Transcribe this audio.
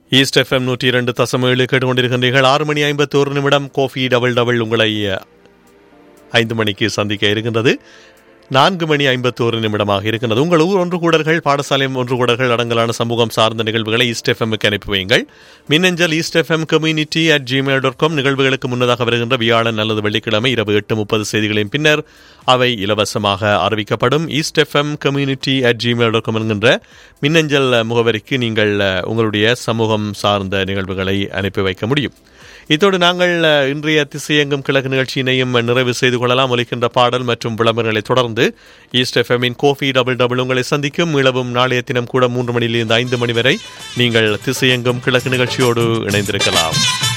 east FM நூற்றி இரண்டு தசம் ஏழு கேட்டுக்கொண்டிருக்கின்றீர்கள் ஆறு மணி ஐம்பத்தோரு நிமிடம் கோஃபி டபுள் டபுள் உங்களை ஐந்து மணிக்கு சந்திக்க இருக்கின்றது நான்கு மணி ஐம்பத்தோரு நிமிடமாக இருக்கின்றது உங்கள் ஊர் ஒன்று கூடர்கள் பாடசாலை ஒன்று கூடர்கள் அடங்கலான சமூகம் சார்ந்த நிகழ்வுகளை ஈஸ்ட் எஃப்எம்க்கு அனுப்பி வையுங்கள் மின்னஞ்சல் east FM community at Gmail dot com நிகழ்வுகளுக்கு முன்னதாக வருகின்ற வியாழன் அல்லது வெள்ளிக்கிழமை இரவு எட்டு முப்பது செய்திகளின் பின்னர் அவை இலவசமாக அறிவிக்கப்படும் east FM community at Gmail dot com என்கின்ற மின்னஞ்சல் முகவரிக்கு நீங்கள் உங்களுடைய சமூகம் சார்ந்த நிகழ்வுகளை அனுப்பி வைக்க முடியும் இதோடு நாங்கள் இன்றைய திசையங்கும் கிழக்கு நிகழ்ச்சியினையும் நிறைவு செய்து கொள்ளலாம் ஒலிக்கின்ற பாடல் மற்றும் விளம்பரங்களை தொடர்ந்து ஈஸ்ட் எஃப்எம்மின் கோஃபி டபுள் டபுள் உங்களை சந்திக்கும் இளவும் நாளைய தினம் கூட மூன்று மணியிலிருந்து ஐந்து மணி வரை நீங்கள் திசையங்கும் கிழக்கு நிகழ்ச்சியோடு இணைந்திருக்கலாம்